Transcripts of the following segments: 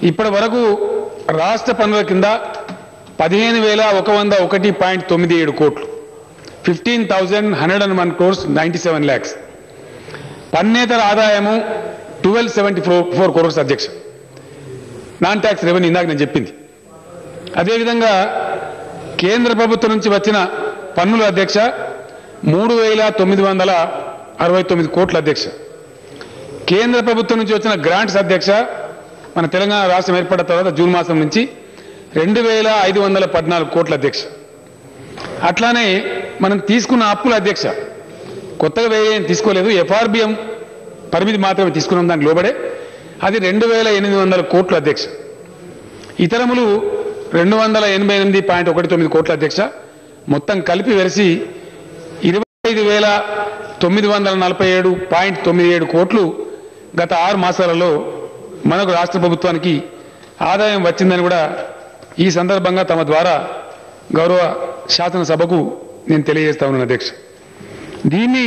ఇప్పటి వరకు రాష్ట్ర పన్నుల కింద పదిహేను వేల ఒక వంద ఒకటి పాయింట్ తొమ్మిది ఏడు కోట్లు fifteen thousand hundred and one crores ninety seven lakhs పన్నేతర ఆదాయము twelve seventy four four crores అధ్యక్ష నాన్ ట్యాక్స్ రెవెన్యూ ఇందాక నేను చెప్పింది అదేవిధంగా కేంద్ర ప్రభుత్వం నుంచి వచ్చిన పన్నుల అధ్యక్ష మూడు వేల తొమ్మిది వందల అరవై తొమ్మిది కోట్ల అధ్యక్ష కేంద్ర ప్రభుత్వం నుంచి వచ్చిన గ్రాంట్స్ అధ్యక్ష మన తెలంగాణ రాష్ట్రం ఏర్పడిన తర్వాత జూన్ మాసం నుంచి రెండు వేల ఐదు వందల పద్నాలుగు కోట్ల అధ్యక్ష అట్లానే మనం తీసుకున్న అప్పుల అధ్యక్ష కొత్తగా వేరే ఏం తీసుకోలేదు ఎఫ్ఆర్బిఎం పరిమితి మాత్రమే తీసుకున్నాం దానికి లోబడే అది రెండు వేల ఎనిమిది వందల కోట్ల అధ్యక్ష ఇతరములు రెండు వందల ఎనభై ఎనిమిది పాయింట్ ఒకటి తొమ్మిది కోట్ల అధ్యక్ష మొత్తం కలిపి వెలిసి ఇరవై ఐదు వేల తొమ్మిది వందల నలభై ఏడు పాయింట్ తొమ్మిది ఏడు కోట్లు గత ఆరు మాసాలలో మనకు రాష్ట్ర ప్రభుత్వానికి ఆదాయం వచ్చిందని కూడా ఈ సందర్భంగా తమ ద్వారా గౌరవ శాసనసభకు నేను తెలియజేస్తా ఉన్నాను అధ్యక్ష దీన్ని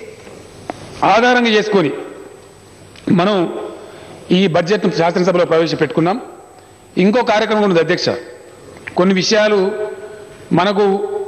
ఆధారంగా చేసుకొని మనం ఈ బడ్జెట్ శాసనసభలో ప్రవేశపెట్టుకున్నాం ఇంకో కార్యక్రమం కూడా ఉంది అధ్యక్ష కొన్ని విషయాలు మనకు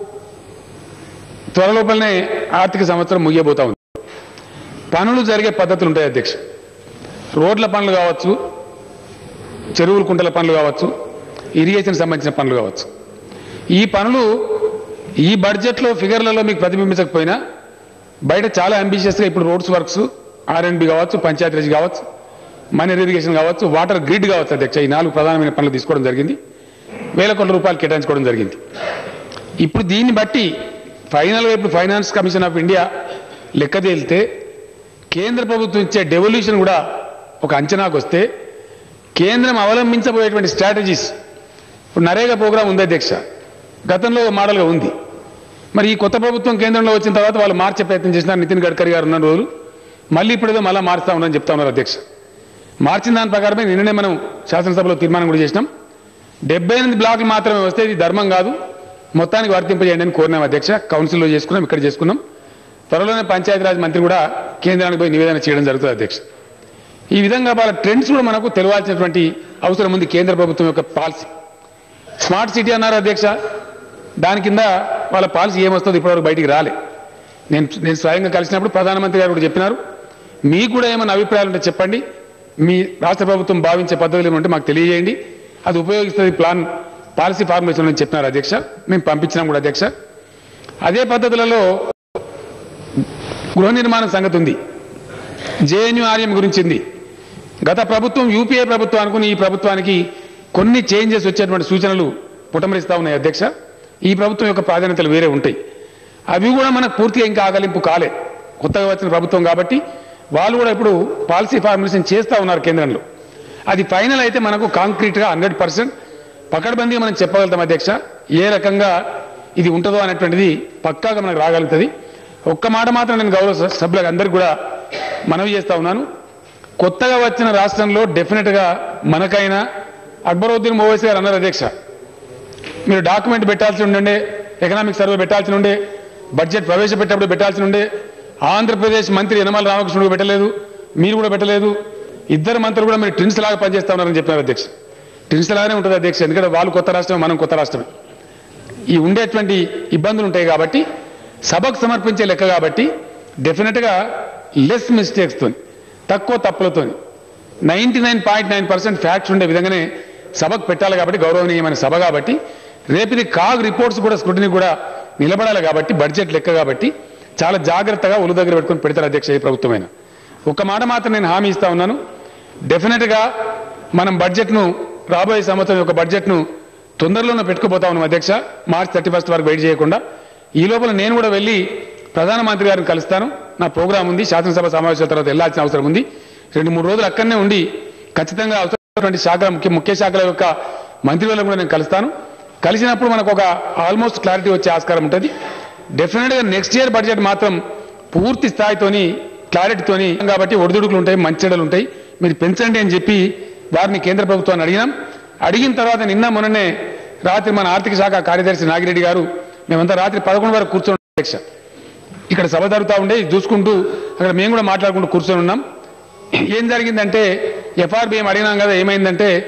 త్వరలోపలనే ఆర్థిక సంవత్సరం ముగియబోతా ఉంది పనులు జరిగే పద్ధతులు ఉంటాయి అధ్యక్ష రోడ్ల పనులు కావచ్చు చెరువుల కుంటల పనులు కావచ్చు ఇరిగేషన్ సంబంధించిన పనులు కావచ్చు ఈ పనులు ఈ బడ్జెట్లో ఫిగర్లలో మీకు ప్రతిబింబించకపోయినా బయట చాలా అంబిషియస్గా ఇప్పుడు రోడ్స్ వర్క్స్ ఆర్ఎండ్బి కావచ్చు పంచాయతీరాజ్ కావచ్చు మైనర్ ఇరిగేషన్ కావచ్చు వాటర్ గ్రిడ్ కావచ్చు అధ్యక్ష ఈ నాలుగు ప్రధానమైన పనులు తీసుకోవడం జరిగింది వేల కోట్ల రూపాయలు కేటాయించుకోవడం జరిగింది ఇప్పుడు దీన్ని బట్టి ఫైనల్గా ఇప్పుడు ఫైనాన్స్ కమిషన్ ఆఫ్ ఇండియా లెక్క తేలితే కేంద్ర ప్రభుత్వం ఇచ్చే డెవల్యూషన్ కూడా ఒక అంచనాకు వస్తే కేంద్రం అవలంబించబోయేటువంటి స్ట్రాటజీస్ ఇప్పుడు నరేగా ప్రోగ్రాం ఉంది అధ్యక్ష గతంలో ఒక మోడల్గా ఉంది మరి ఈ కొత్త ప్రభుత్వం కేంద్రంలో వచ్చిన తర్వాత వాళ్ళు మార్చే ప్రయత్నం చేసినారు నితిన్ గడ్కరీ గారు ఉన్న రోజులు మళ్ళీ ఇప్పుడు ఏదో మళ్ళీ మారుస్తా ఉన్నారని చెప్తా ఉన్నారు అధ్యక్ష మార్చిన దాని ప్రకారమే నిన్ననే మనం శాసనసభలో తీర్మానం కూడా చేసినాం డెబ్బై ఎనిమిది బ్లాకులు మాత్రమే వస్తే ఇది ధర్మం కాదు మొత్తానికి వర్తింపజేయండి అని కోరినాం అధ్యక్ష కౌన్సిల్లో చేసుకున్నాం ఇక్కడ చేసుకున్నాం త్వరలోనే పంచాయతీరాజ్ మంత్రి కూడా కేంద్రానికి పోయి నివేదన చేయడం జరుగుతుంది అధ్యక్ష ఈ విధంగా వాళ్ళ ట్రెండ్స్ కూడా మనకు తెలియాల్సినటువంటి అవసరం ఉంది కేంద్ర ప్రభుత్వం యొక్క పాలసీ స్మార్ట్ సిటీ అన్నారు అధ్యక్ష దాని కింద వాళ్ళ పాలసీ ఏమొస్తుందో ఇప్పటివరకు బయటికి రాలే నేను నేను స్వయంగా కలిసినప్పుడు ప్రధానమంత్రి గారు కూడా చెప్పినారు మీకు కూడా ఏమైనా అభిప్రాయాలు ఉంటే చెప్పండి మీ రాష్ట్ర ప్రభుత్వం భావించే పద్ధతులు ఏమంటే మాకు తెలియజేయండి అది ఉపయోగిస్తుంది ప్లాన్ పాలసీ ఫార్ములేషన్ అని చెప్పినారు అధ్యక్ష మేము పంపించినాం కూడా అధ్యక్ష అదే పద్ధతులలో గృహ నిర్మాణం సంగతి ఉంది జేఎన్యూ ఆర్యం గురించి ఉంది గత ప్రభుత్వం యూపీఏ ప్రభుత్వం అనుకుని ఈ ప్రభుత్వానికి కొన్ని చేంజెస్ వచ్చేటువంటి సూచనలు పుటమరిస్తా ఉన్నాయి అధ్యక్ష ఈ ప్రభుత్వం యొక్క ప్రాధాన్యతలు వేరే ఉంటాయి అవి కూడా మనకు పూర్తిగా ఇంకా ఆకలింపు కాలే కొత్తగా వచ్చిన ప్రభుత్వం కాబట్టి వాళ్ళు కూడా ఇప్పుడు పాలసీ ఫార్ములేషన్ చేస్తూ ఉన్నారు కేంద్రంలో అది ఫైనల్ అయితే మనకు కాంక్రీట్గా హండ్రెడ్ పర్సెంట్ పకడ్బందీగా మనం చెప్పగలుగుతాం అధ్యక్ష ఏ రకంగా ఇది ఉంటుందో అనేటువంటిది పక్కాగా మనకు రాగలుగుతుంది ఒక్క మాట మాత్రం నేను గౌరవ స- సభ్యులకు అందరికీ కూడా మనవి చేస్తా ఉన్నాను కొత్తగా వచ్చిన రాష్ట్రంలో డెఫినెట్గా మనకైనా అక్బరుద్దీన్ ఓవైసీ గారు అన్నారు అధ్యక్ష మీరు డాక్యుమెంట్ పెట్టాల్సి ఉండే ఎకనామిక్ సర్వే పెట్టాల్సి ఉండే బడ్జెట్ ప్రవేశపెట్టేప్పుడు పెట్టాల్సి ఉండే ఆంధ్రప్రదేశ్ మంత్రి యనమల రామకృష్ణుడు పెట్టలేదు మీరు కూడా పెట్టలేదు ఇద్దరు మంత్రులు కూడా మీరు ట్రిన్స్ లాగా పనిచేస్తా ఉన్నారని చెప్పినారు అధ్యక్ష ట్రిన్స్ లాగానే ఉంటుంది అధ్యక్ష ఎందుకంటే వాళ్ళు కొత్త రాష్ట్రమే మనం కొత్త రాష్ట్రమే ఈ ఉండేటువంటి ఇబ్బందులు ఉంటాయి కాబట్టి సభకు సమర్పించే లెక్క కాబట్టి డెఫినెట్గా లెస్ మిస్టేక్స్తో తక్కువ తప్పులతో ninety nine point nine percent facts ఉండే విధంగానే సభకు పెట్టాలి కాబట్టి గౌరవనీయమైన సభ కాబట్టి రేపు ఇది కాగ్ రిపోర్ట్స్ కూడా స్క్రూటినీ కూడా నిలబడాలి కాబట్టి బడ్జెట్ లెక్క కాబట్టి చాలా జాగ్రత్తగా ఒళ్ళు దగ్గర పెట్టుకొని పెడతారు అధ్యక్ష ఏ ప్రభుత్వమైన ఒక మాట మాత్రం నేను హామీ ఇస్తా ఉన్నాను డెఫినెట్గా మనం బడ్జెట్ను రాబోయే సంవత్సరం యొక్క బడ్జెట్ను తొందరలోనే పెట్టుకుపోతా ఉన్నాం అధ్యక్ష మార్చ్ థర్టీ ఫస్ట్ వరకు వెయిట్ చేయకుండా ఈ లోపల నేను కూడా వెళ్ళి ప్రధానమంత్రి గారిని కలుస్తాను నా ప్రోగ్రాం ఉంది శాసనసభ సమావేశాల తర్వాత వెళ్ళాల్సిన అవసరం ఉంది రెండు మూడు రోజులు అక్కడనే ఉండి ఖచ్చితంగా అవసరమైనటువంటి శాఖల ముఖ్య ముఖ్య శాఖల యొక్క మంత్రులను కూడా నేను కలుస్తాను కలిసినప్పుడు మనకు ఒక ఆల్మోస్ట్ క్లారిటీ వచ్చే ఆస్కారం ఉంటుంది డెఫినెట్గా నెక్స్ట్ ఇయర్ బడ్జెట్ మాత్రం పూర్తి స్థాయితోని క్లారిటీతోని కాబట్టి ఒడిదుడుకులు ఉంటాయి మంచెడలు ఉంటాయి మీరు పెంచండి అని చెప్పి వారిని కేంద్ర ప్రభుత్వాన్ని అడిగినాం అడిగిన తర్వాత నిన్న మొన్ననే రాత్రి మన ఆర్థిక శాఖ కార్యదర్శి నాగిరెడ్డి గారు మేమంతా రాత్రి పదకొండు వరకు కూర్చొని అధ్యక్ష ఇక్కడ సభ జరుగుతూ ఉండే ఇది చూసుకుంటూ అక్కడ మేము కూడా మాట్లాడుకుంటూ కూర్చొని ఉన్నాం ఏం జరిగిందంటే ఎఫ్ఆర్బిఎం అడిగినాం కదా ఏమైందంటే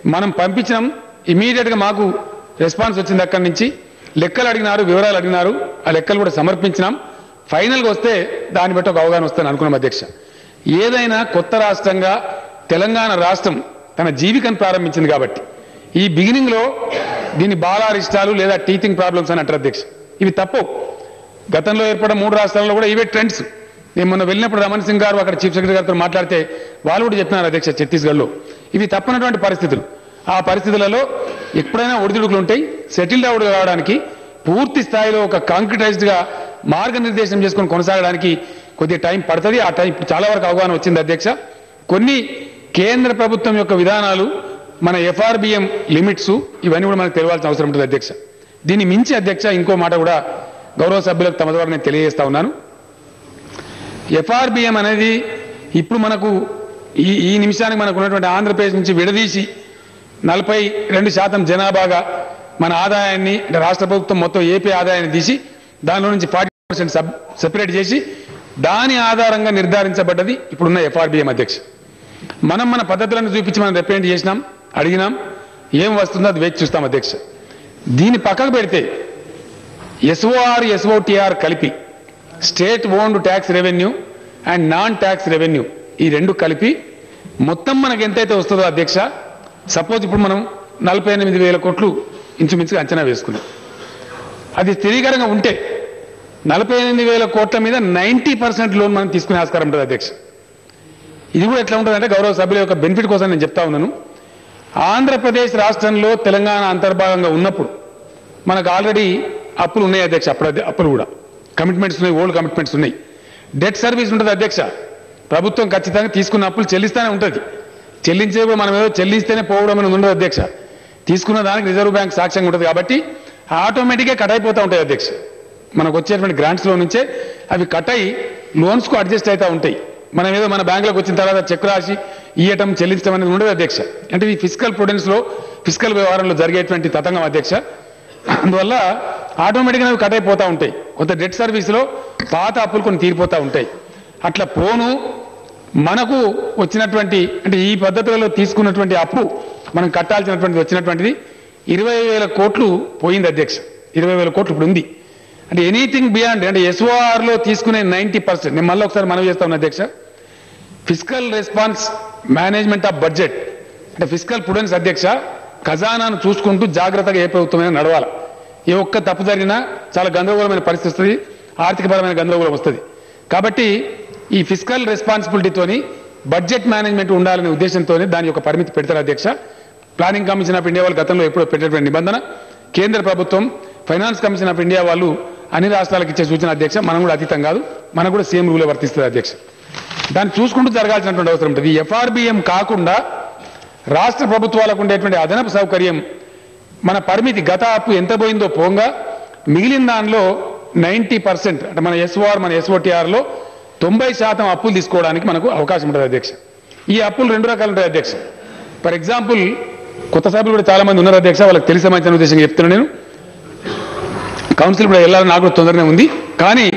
మనం పంపించినాం ఇమీడియట్ గా మాకు రెస్పాన్స్ వచ్చింది అక్కడి నుంచి లెక్కలు అడిగినారు వివరాలు అడిగినారు ఆ లెక్కలు కూడా సమర్పించినాం ఫైనల్ గా వస్తే దాన్ని బట్టి ఒక అవగాహన వస్తాను అనుకున్నాం అధ్యక్ష ఏదైనా కొత్త రాష్ట్రంగా తెలంగాణ రాష్ట్రం తన జీవికను ప్రారంభించింది కాబట్టి ఈ బిగినింగ్ లో దీని బాలారిష్టాలు లేదా టీచింగ్ ప్రాబ్లమ్స్ అని అంటారు అధ్యక్ష ఇవి తప్పు గతంలో ఏర్పడిన మూడు రాష్ట్రాల్లో కూడా ఇవే ట్రెండ్స్ నేను మొన్న వెళ్ళినప్పుడు రమణ్ సింగ్ గారు అక్కడ చీఫ్ సెక్రటరీ గారితో మాట్లాడితే వాళ్ళు కూడా చెప్పినారు అధ్యక్ష ఛత్తీస్గఢ్లో ఇవి తప్పనటువంటి పరిస్థితులు ఆ పరిస్థితులలో ఎప్పుడైనా ఒడిదుడుకులు ఉంటాయి సెటిల్డ్ అవుట్ కావడానికి పూర్తి స్థాయిలో ఒక కాంక్రిటైజ్డ్ గా మార్గనిర్దేశం చేసుకొని కొనసాగడానికి కొద్దిగా టైం పడుతుంది ఆ టైం ఇప్పుడు చాలా వరకు అవగాహన వచ్చింది అధ్యక్ష కొన్ని కేంద్ర ప్రభుత్వం యొక్క విధానాలు మన ఎఫ్ఆర్బిఎం లిమిట్స్ ఇవన్నీ కూడా మనకు తెలియాల్సిన అవసరం ఉంటుంది అధ్యక్ష దీన్ని మించి అధ్యక్ష ఇంకో మాట కూడా గౌరవ సభ్యులకు తమ ద్వారా నేను తెలియజేస్తా ఉన్నాను ఎఫ్ఆర్బిఎం అనేది ఇప్పుడు మనకు ఈ ఈ నిమిషానికి మనకు ఉన్నటువంటి ఆంధ్రప్రదేశ్ నుంచి విడదీసి నలభై రెండు శాతం జనాభాగా మన ఆదాయాన్ని అంటే రాష్ట్ర ప్రభుత్వం మొత్తం ఏపీ ఆదాయాన్ని తీసి దానిలో నుంచి ఫార్టీ పర్సెంట్ సబ్ సెపరేట్ చేసి దాని ఆధారంగా నిర్ధారించబడ్డది ఇప్పుడున్న ఎఫ్ఆర్బిఎం అధ్యక్ష మనం మన పద్ధతులను చూపించి మనం రిప్రజెంట్ చేసినాం అడిగినాం ఏం వస్తుందో అది వేచి చూస్తాం అధ్యక్ష దీన్ని పక్కకు పెడితే ఎస్ఓఆర్ ఎస్ఓటిఆర్ కలిపి state owned tax revenue and non tax revenue ఈ రెండు కలిపి మొత్తం మనకు ఎంతైతే వస్తుందో అధ్యక్ష సపోజ్ ఇప్పుడు మనం నలభై ఎనిమిది వేల కోట్లు ఇంచుమించుగా అంచనా వేసుకున్నాం అది స్థిరీకరంగా ఉంటే నలభై ఎనిమిది వేల కోట్ల మీద నైంటీ పర్సెంట్ లోన్ మనం తీసుకునే ఆస్కారం ఉంటుంది అధ్యక్ష ఇది కూడా ఎట్లా ఉంటుందంటే గౌరవ సభ్యుల యొక్క బెనిఫిట్ కోసం నేను చెప్తా ఉన్నాను ఆంధ్రప్రదేశ్ రాష్ట్రంలో తెలంగాణ అంతర్భాగంగా ఉన్నప్పుడు మనకు ఆల్రెడీ అప్పులు ఉన్నాయి అధ్యక్ష అప్పుడు అదే- అప్పులు కూడా కమిట్మెంట్స్ ఉన్నాయి ఓల్డ్ కమిట్మెంట్స్ ఉన్నాయి డెట్ సర్వీస్ ఉంటుంది అధ్యక్ష ప్రభుత్వం ఖచ్చితంగా తీసుకున్న అప్పులు చెల్లిస్తూనే ఉంటుంది చెల్లించే కూడా మనం ఏదో చెల్లిస్తేనే పోవడం అనేది ఉండదు అధ్యక్ష తీసుకున్న దానికి రిజర్వ్ బ్యాంక్ సాక్ష్యంగా ఉంటుంది కాబట్టి ఆటోమేటిక్గా కట్ అయిపోతూ ఉంటాయి అధ్యక్ష మనకు వచ్చేటువంటి గ్రాంట్స్లో నుంచే అవి కట్ అయి లోన్స్కు అడ్జస్ట్ అవుతూ ఉంటాయి మనం ఏదో మన బ్యాంకులోకి వచ్చిన తర్వాత చెక్ రాసి ఇయ్యటం చెల్లించడం అనేది ఉండదు అధ్యక్ష అంటే ఇది ఫిజికల్ ప్రొడెన్స్లో ఫిజికల్ వ్యవహారంలో జరిగేటువంటి తతంగం అధ్యక్ష అందువల్ల ఆటోమేటిక్గా అవి కట్ అయిపోతూ ఉంటాయి కొంత డెట్ సర్వీస్లో పాత అప్పులు కొన్ని తీరిపోతూ ఉంటాయి అట్లా పోను మనకు వచ్చినటువంటి అంటే ఈ పద్ధతులలో తీసుకున్నటువంటి అప్పు మనం కట్టాల్సినటువంటి వచ్చినటువంటిది ఇరవై వేల కోట్లు పోయింది అధ్యక్ష ఇరవై వేల కోట్లు ఇప్పుడు ఉంది అంటే ఎనీథింగ్ బియాండ్ అంటే SOR లో తీసుకునే నైంటీ పర్సెంట్ నేను మళ్ళీ ఒకసారి మనవి చేస్తా ఉన్నా అధ్యక్ష physical response management of budget అంటే ఫిజికల్ ప్రుడెన్స్ అధ్యక్ష ఖజానాను చూసుకుంటూ జాగ్రత్తగా ఏ ప్రభుత్వమైనా నడవాలి ఏ ఒక్క తప్పు జరిగినా చాలా గందరగోళమైన పరిస్థితి వస్తుంది ఆర్థికపరమైన గందరగోళం వస్తుంది కాబట్టి ఈ ఫిజికల్ రెస్పాన్సిబిలిటీతోని బడ్జెట్ మేనేజ్మెంట్ ఉండాలనే ఉద్దేశంతో దాని యొక్క పరిమితి పెడతారు అధ్యక్ష ప్లానింగ్ కమిషన్ ఆఫ్ ఇండియా వాళ్ళు గతంలో ఎప్పుడో పెట్టేటువంటి నిబంధన కేంద్ర ప్రభుత్వం ఫైనాన్స్ కమిషన్ ఆఫ్ ఇండియా వాళ్ళు అన్ని రాష్ట్రాలకు ఇచ్చే సూచన అధ్యక్ష మనం కూడా అతీతం కాదు మనకు కూడా సేమ్ రూలే వర్తిస్తుంది అధ్యక్ష దాన్ని చూసుకుంటూ జరగాల్సినటువంటి అవసరం ఉంటుంది ఈ ఎఫ్ఆర్బిఎం కాకుండా రాష్ట్ర ప్రభుత్వాలకు ఉండేటువంటి అదనపు సౌకర్యం మన పరిమితి గత అప్పు ఎంత పోయిందో పోగా మిగిలిన దానిలో నైంటీ పర్సెంట్ అంటే మన ఎస్ఓఆర్ మన ఎస్ఓటీఆర్లో తొంభై శాతం అప్పులు తీసుకోవడానికి మనకు అవకాశం ఉంటుంది అధ్యక్ష ఈ అప్పులు రెండు రకాలు ఉంటాయి అధ్యక్ష ఫర్ ఎగ్జాంపుల్ కొత్త సభ్యులు కూడా చాలా మంది ఉన్నారు అధ్యక్ష వాళ్ళకి తెలిసే మంచి ఉద్దేశంగా చెప్తున్నాను నేను కౌన్సిల్ కూడా వెళ్ళాలని నాకు కూడా తొందరనే ఉంది కానీ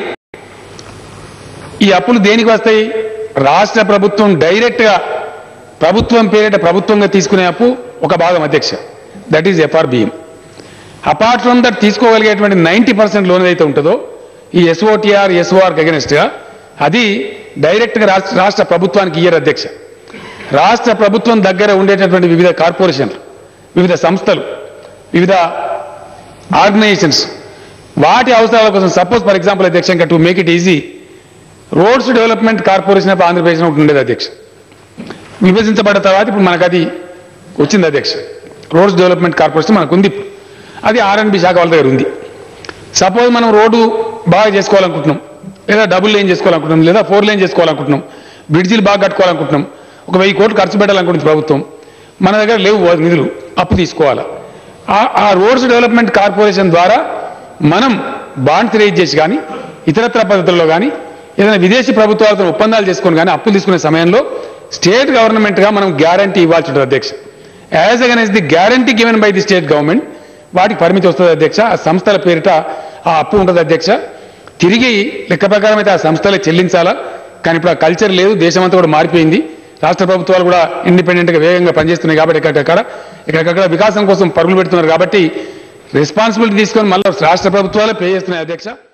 ఈ అప్పులు దేనికి వస్తాయి రాష్ట్ర ప్రభుత్వం డైరెక్ట్ గా ప్రభుత్వం పేరిట ప్రభుత్వంగా తీసుకునే అప్పు ఒక భాగం అధ్యక్ష that is FRBM apart from that తీసుకోగలిగేటువంటి నైంటీ పర్సెంట్ లోన్ ఏదైతే ఉంటుందో ఈ ఎస్ఓటిఆర్ ఎస్ఓఆర్ అగెనెస్ట్ గా అది డైరెక్ట్ గా రాష్ట్ర రాష్ట్ర ప్రభుత్వానికి ఇయ్యరు అధ్యక్ష రాష్ట్ర ప్రభుత్వం దగ్గర ఉండేటటువంటి వివిధ కార్పొరేషన్లు వివిధ సంస్థలు వివిధ ఆర్గనైజేషన్స్ వాటి అవసరాల కోసం సపోజ్ ఫర్ ఎగ్జాంపుల్ అధ్యక్ష ఇంకా to make it easy roads development corporation of Andhra Pradesh అని ఒకటి ఉండేది అధ్యక్ష విభజించబడ్డ తర్వాత ఇప్పుడు మనకు అది వచ్చింది అధ్యక్ష రోడ్స్ డెవలప్మెంట్ కార్పొరేషన్ మనకు ఉంది ఇప్పుడు. అది ఆర్ఎండ్బి శాఖ వాళ్ళ దగ్గర ఉంది సపోజ్ మనం రోడ్డు బాగా చేసుకోవాలనుకుంటున్నాం లేదా డబుల్ లేన్ చేసుకోవాలనుకుంటున్నాం లేదా ఫోర్ లేన్ చేసుకోవాలనుకుంటున్నాం బ్రిడ్జిలు బాగా కట్టుకోవాలనుకుంటున్నాం ఒక వెయ్యి కోట్లు ఖర్చు పెట్టాలనుకుంటుంది ప్రభుత్వం మన దగ్గర లేవు నిధులు అప్పు తీసుకోవాలా ఆ- ఆ రోడ్స్ డెవలప్మెంట్ కార్పొరేషన్ ద్వారా మనం బాండ్స్ రేజ్ చేసి కానీ ఇతరత్ర పద్ధతుల్లో కానీ ఏదైనా విదేశీ ప్రభుత్వాలతో ఒప్పందాలు చేసుకొని కానీ అప్పులు తీసుకునే సమయంలో స్టేట్ గవర్నమెంట్ గా మనం గ్యారంటీ ఇవ్వాల్సి ఉంటుంది అధ్యక్ష as against the guarantee given by the state government వాటికి పరిమితి వస్తుంది అధ్యక్ష ఆ సంస్థల పేరిట ఆ అప్పు ఉంటుంది అధ్యక్ష తిరిగి లెక్క ప్రకారం అయితే ఆ సంస్థలే చెల్లించాలా కానీ ఇప్పుడు ఆ కల్చర్ లేదు దేశమంతా కూడా మారిపోయింది రాష్ట్ర ప్రభుత్వాలు కూడా ఇండిపెండెంట్ గా వేగంగా పనిచేస్తున్నాయి కాబట్టి ఎక్కడికక్కడ ఎక్కడికక్కడ వికాసం కోసం పరుగులు పెడుతున్నారు కాబట్టి రెస్పాన్సిబిలిటీ తీసుకొని మళ్ళీ రాష్ట్ర ప్రభుత్వాలే పే చేస్తున్నాయి అధ్యక్ష